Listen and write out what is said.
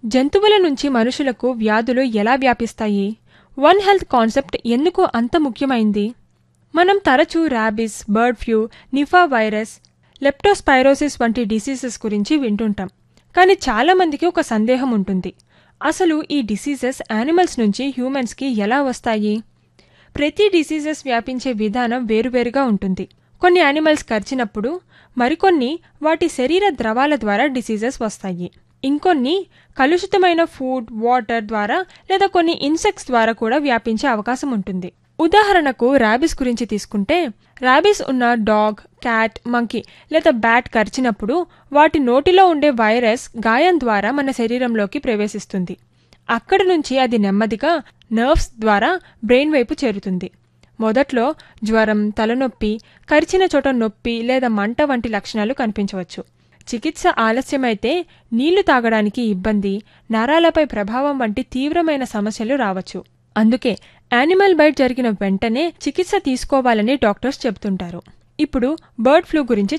జంతువుల నుంచి మనుషులకు వ్యాధులు ఎలా వ్యాపిస్తాయి వన్ హెల్త్ కాన్సెప్ట్ ఎందుకు అంత ముఖ్యమైంది మనం తరచూ rabies bird flu Nipah virus leptospirosis వంటి డిసీజెస్ గురించి వింటుంటాం కానీ చాలామందికి ఒక సందేహం ఉంటుంది అసలు ఈ డిసీజెస్ యానిమల్స్ నుంచి హ్యూమన్స్కి ఎలా వస్తాయి ప్రతి డిసీజెస్ వ్యాపించే విధానం వేరువేరుగా ఉంటుంది కొన్ని యానిమల్స్ కరిచినప్పుడు మరికొన్ని వాటి శరీర ద్రవాల ద్వారా డిసీజెస్ వస్తాయి ఇంకొన్ని కలుషితమైన ఫుడ్ వాటర్ ద్వారా లేదా కొన్ని ఇన్సెక్ట్స్ ద్వారా కూడా వ్యాపించే అవకాశం ఉంటుంది ఉదాహరణకు ర్యాబిస్ గురించి తీసుకుంటే ర్యాబిస్ ఉన్న డాగ్ క్యాట్ మంకీ లేదా బ్యాట్ కరిచినప్పుడు వాటి నోటిలో ఉండే వైరస్ గాయం ద్వారా మన శరీరంలోకి ప్రవేశిస్తుంది అక్కడి నుంచి అది నెమ్మదిగా నర్వ్స్ ద్వారా బ్రెయిన్ వైపు చేరుతుంది మొదట్లో జ్వరం తలనొప్పి కరిచిన చోట నొప్పి లేదా మంట వంటి లక్షణాలు కనిపించవచ్చు చికిత్స ఆలస్యమైతే నీళ్లు తాగడానికి ఇబ్బంది నరాలపై ప్రభావం వంటి తీవ్రమైన సమస్యలు రావచ్చు అందుకే యానిమల్ బైట్ జరిగిన వెంటనే చికిత్స తీసుకోవాలని డాక్టర్స్ చెబుతుంటారు ఇప్పుడు బర్డ్ ఫ్లూ గురించి